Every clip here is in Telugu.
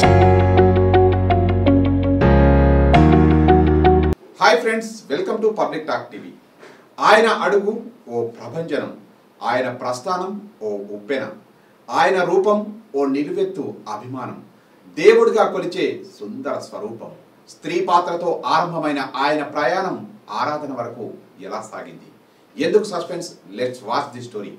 Hi friends welcome to public talk TV ఆయన అడుగు ఓ ప్రభంజనం ఆయన ప్రస్థానం ఓ ఉప్పెన ఆయన రూపం ఓ నిలువెత్తు అభిమానం దేవుడిగా కొలిచే సుందర స్వరూపం స్త్రీ పాత్రతో ఆరంభమైన ఆయన ప్రయాణం ఆరాధన వరకు ఎలా సాగింది ఎందుకు suspense let's watch the story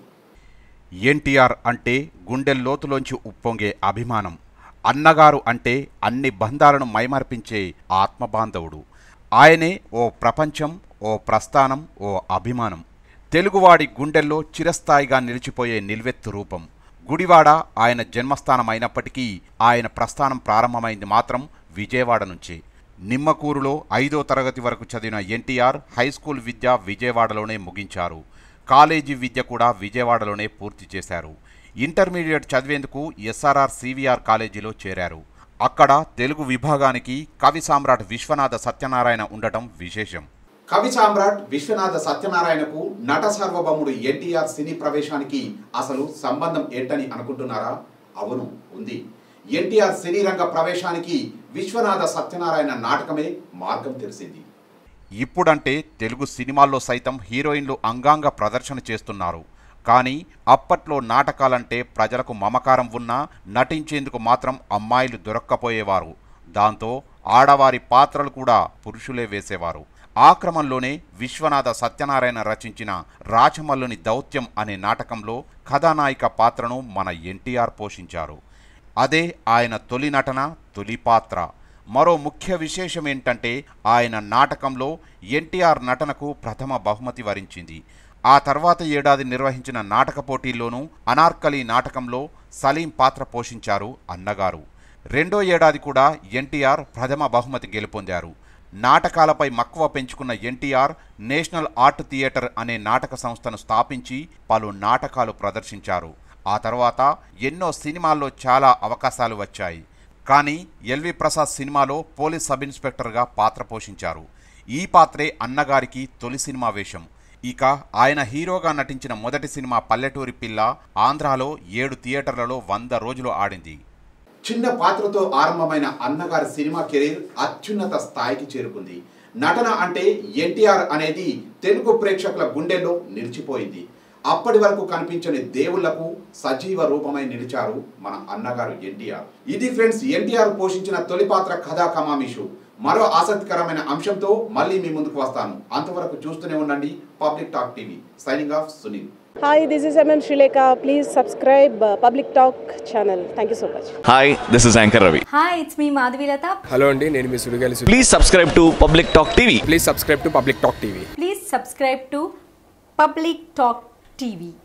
NTR అంటే గుండె లోతులోంచి ఉప్పొంగే అభిమానం అన్నగారు అంటే అన్ని బంధాలను మైమర్పించే ఆత్మబాంధవుడు ఆయనే ఓ ప్రపంచం ఓ ప్రస్థానం ఓ అభిమానం తెలుగువాడి గుండెల్లో చిరస్థాయిగా నిలిచిపోయే నిల్వెత్తు రూపం గుడివాడ ఆయన జన్మస్థానం అయినప్పటికీ ఆయన ప్రస్థానం ప్రారంభమైంది మాత్రం విజయవాడ నుంచే నిమ్మకూరులో ఐదో తరగతి వరకు చదివిన ఎన్టీఆర్ హైస్కూల్ విద్య విజయవాడలోనే ముగించారు కాలేజీ విద్య కూడా విజయవాడలోనే పూర్తి చేశారు ఇంటర్మీడియట్ చదివేందుకు ఎస్ఆర్ఆర్ సివిఆర్ కాలేజీలో చేరారు అక్కడ తెలుగు విభాగానికి కవి సామ్రాట్ విశ్వనాథ సత్యనారాయణ ఉండటం విశేషం కవి సామ్రాట్ విశ్వనాథ సత్యనారాయణకు నట సార్వభౌముడు ఎన్టీఆర్ సినీ ప్రవేశానికి అసలు సంబంధం ఏంటని అనుకుంటున్నారా అవును ఉంది ఎన్టీఆర్ సినీ రంగ ప్రవేశానికి విశ్వనాథ సత్యనారాయణ నాటకమే మార్గం తెలిసింది ఇప్పుడంటే తెలుగు సినిమాల్లో సైతం హీరోయిన్లు అంగాంగ ప్రదర్శన చేస్తున్నారు కానీ అప్పట్లో నాటకాలంటే ప్రజలకు మమకారం ఉన్నా నటించేందుకు మాత్రం అమ్మాయిలు దొరక్కపోయేవారు దాంతో ఆడవారి పాత్రలు కూడా పురుషులే వేసేవారు ఆ క్రమంలోనే విశ్వనాథ సత్యనారాయణ రచించిన రాచమల్లుని దౌత్యం అనే నాటకంలో కథానాయిక పాత్రను మన ఎన్టీఆర్ పోషించారు అదే ఆయన తొలి నటన తొలి పాత్ర మరో ముఖ్య విశేషం ఏంటంటే ఆయన నాటకంలో ఎన్టీఆర్ నటనకు ప్రథమ బహుమతి వరించింది ఆ తర్వాత ఏడాది నిర్వహించిన నాటక పోటీల్లోనూ అనార్కలి నాటకంలో సలీం పాత్ర పోషించారు అన్నగారు రెండో ఏడాది కూడా ఎన్టీఆర్ ప్రథమ బహుమతి గెలుపొందారు నాటకాలపై మక్కువ పెంచుకున్న ఎన్టీఆర్ నేషనల్ ఆర్ట్ థియేటర్ అనే నాటక సంస్థను స్థాపించి పలు నాటకాలు ప్రదర్శించారు ఆ తర్వాత ఎన్నో సినిమాల్లో చాలా అవకాశాలు వచ్చాయి కానీ ఎల్వి ప్రసాద్ సినిమాలో పోలీస్ సబ్ ఇన్స్పెక్టర్గా పాత్ర పోషించారు ఈ పాత్రే అన్నగారికి తొలి సినిమా వేషం ఇక ఆయన హీరోగా నటించిన మొదటి సినిమా పల్లెటూరి పిల్ల ఆంధ్రాలో ఏడు థియేటర్లలో వంద రోజులు ఆడింది చిన్న పాత్రతో ఆరంభమైన అన్నగారి సినిమా కెరీర్ అత్యున్నత స్థాయికి చేరుకుంది నటన అంటే ఎన్టీఆర్ అనేది తెలుగు ప్రేక్షకుల గుండెల్లో నిలిచిపోయింది అప్పటి వరకు కనిపించని దేవుళ్లకు సజీవ రూపమై నిలిచారు మన అన్నగారు ఎన్టీఆర్ ఇది ఫ్రెండ్స్ ఎన్టీఆర్ పోషించిన తొలి పాత్ర కథా కమామిషు మరో ఆసక్తికరమైన అంశంతో మళ్ళీ మీ ముందుకు వస్తాను అంతవరకు చూస్తూనే ఉండండి public talk TV signing off Sunil Hi, this is MM Srileka. Please subscribe uh, Public Talk channel. Thank you so much. Hi this is anchor Ravi hi it's మీ మాధవీలత హలో అండి నేను మీ సుడిగాలి సు- please subscribe to public talk TV please subscribe to public talk TV please subscribe to public talk TV